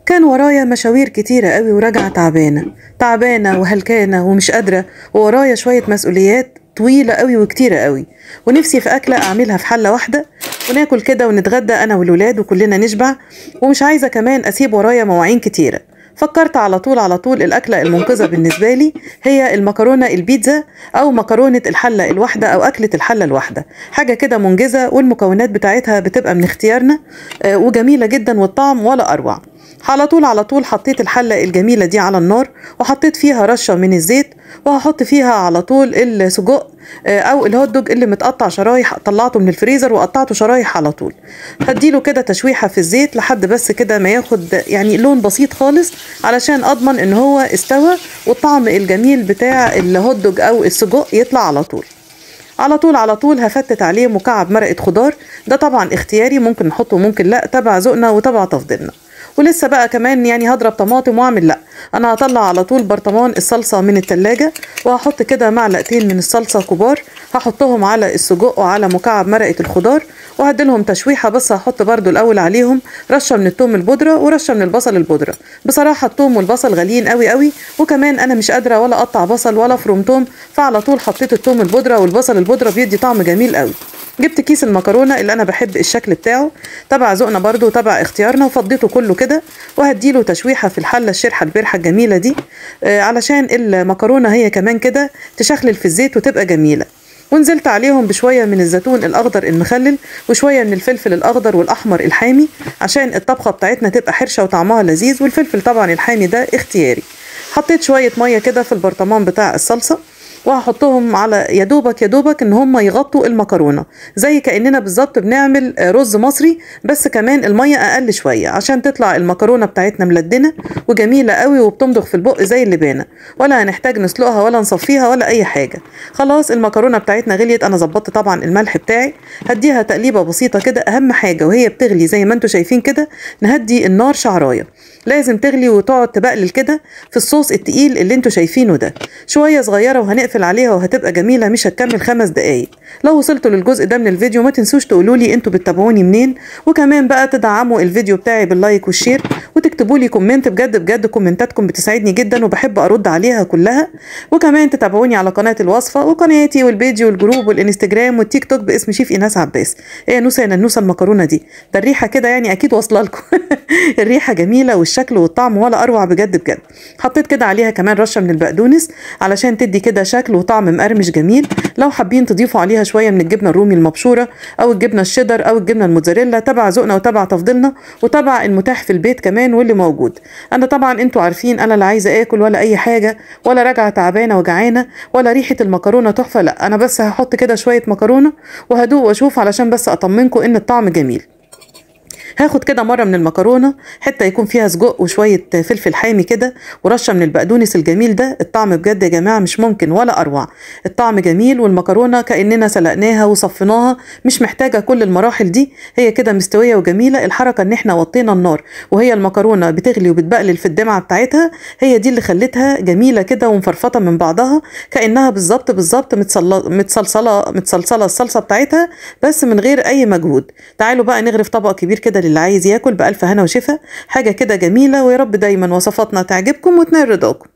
كان ورايا مشاوير كتيرة قوي وراجعة تعبانة تعبانة وهلكانة ومش قادرة وورايا شوية مسؤوليات طويلة قوي وكتيرة قوي ونفسي في أكلة أعملها في حلة واحدة وناكل كده ونتغدى أنا والولاد وكلنا نشبع ومش عايزة كمان أسيب ورايا مواعين كتيرة فكرت على طول على طول الأكلة المنقذة بالنسبة لي هي المكرونة البيتزا أو مكرونة الحلة الواحدة أو أكلة الحلة الواحدة حاجة كده منجزة والمكونات بتاعتها بتبقى من اختيارنا آه، وجميلة جدا والطعم ولا أروع على طول على طول حطيت الحلة الجميلة دي على النار وحطيت فيها رشة من الزيت وهحط فيها على طول السجق آه، او الهوت دوج اللي متقطع شرايح طلعته من الفريزر وقطعته شرايح على طول هديله كده تشويحة في الزيت لحد بس كده ما ياخد يعني لون بسيط خالص علشان اضمن ان هو استوى والطعم الجميل بتاع الهوت دوج او السجق يطلع على طول على طول على طول هفتت عليه مكعب مرقة خضار ده طبعا اختياري ممكن نحطه ممكن لا تبع ذوقنا وتبع تفضيلنا ولسه بقى كمان يعني هضرب طماطم واعمل لا انا هطلع على طول برطمان الصلصه من التلاجة وهحط كده معلقتين من الصلصه كبار هحطهم على السجق وعلى مكعب مرقه الخضار وهديلهم تشويحه بس هحط برضو الاول عليهم رشه من التوم البودره ورشه من البصل البودره بصراحه التوم والبصل غاليين قوي قوي وكمان انا مش قادره ولا اقطع بصل ولا افرم توم فعلى طول حطيت التوم البودره والبصل البودره بيدي طعم جميل قوي جبت كيس المكرونه اللي انا بحب الشكل بتاعه تبع ذوقنا برضو وتبع اختيارنا وفضيته كله كده وهديله تشويحه في الحله الشرحه البرحه الجميله دي آه، علشان المكرونه هي كمان كده تشخلل في الزيت وتبقى جميله ونزلت عليهم بشويه من الزيتون الاخضر المخلل وشويه من الفلفل الاخضر والاحمر الحامي عشان الطبخه بتاعتنا تبقى حرشه وطعمها لذيذ والفلفل طبعا الحامي ده اختياري حطيت شويه ميه كده في البرطمان بتاع الصلصه وهحطهم على يا دوبك يا دوبك ان هم يغطوا المكرونه زي كاننا بالظبط بنعمل آه، رز مصري بس كمان الميه اقل شويه عشان تطلع المكرونه بتاعتنا ملدنه وجميله قوي وبتمضغ في البق زي اللبانه ولا هنحتاج نسلقها ولا نصفيها ولا اي حاجه خلاص المكرونه بتاعتنا غليت انا ظبطت طبعا الملح بتاعي هديها تقليبه بسيطه كده اهم حاجه وهي بتغلي زي ما انتم شايفين كده نهدي النار شعرايه لازم تغلي وتقعد تبقلل كده في الصوص التقيل اللي انتوا شايفينه ده شويه صغيره وهنقفل عليها وهتبقى جميله مش هتكمل خمس دقايق لو وصلتوا للجزء ده من الفيديو ما تنسوش تقولوا لي انتوا بتتابعوني منين وكمان بقى تدعموا الفيديو بتاعي باللايك والشير وتكتبوا لي كومنت بجد بجد كومنتاتكم بتساعدني جدا وبحب ارد عليها كلها وكمان تتابعوني على قناه الوصفه وقناتي والبيج والجروب والانستجرام والتيك توك باسم شيف ايناس عباس ايه يا نوسه يا ننوسه المكرونه دي ده الريحه كده يعني اكيد واصله لكم الريحه جميله والشكل والطعم ولا اروع بجد بجد حطيت كده عليها كمان رشه من البقدونس علشان تدي كده شكل وطعم مقرمش جميل لو حابين تضيفوا عليها شويه من الجبنه الرومي المبشوره او الجبنه الشيدر او الجبنه الموتزاريلا تبع ذوقنا وتبع تفضيلنا وتبع المتاح في البيت كمان واللي موجود انا طبعا انتوا عارفين انا لا عايزه اكل ولا اي حاجه ولا راجعه تعبانه وجعانه ولا ريحه المكرونه تحفه لا انا بس هحط كده شويه مكرونه وهدوق واشوف علشان بس اطمنكم ان الطعم جميل هاخد كده مره من المكرونه حته يكون فيها سجق وشويه فلفل حامي كده ورشه من البقدونس الجميل ده الطعم بجد يا جماعه مش ممكن ولا اروع الطعم جميل والمكرونه كاننا سلقناها وصفيناها مش محتاجه كل المراحل دي هي كده مستويه وجميله الحركه ان احنا وطينا النار وهي المكرونه بتغلي وبتبقلل في الدمعه بتاعتها هي دي اللي خلتها جميله كده ومفرفطه من بعضها كانها بالظبط بالظبط متصل- متصلصله متصلصله الصلصه بتاعتها بس من غير اي مجهود تعالوا بقى نغرف طبق كبير كده للي عايز ياكل بألف هنا وشفا حاجة كده جميلة ويا رب دايما وصفاتنا تعجبكم وتنال رضاكم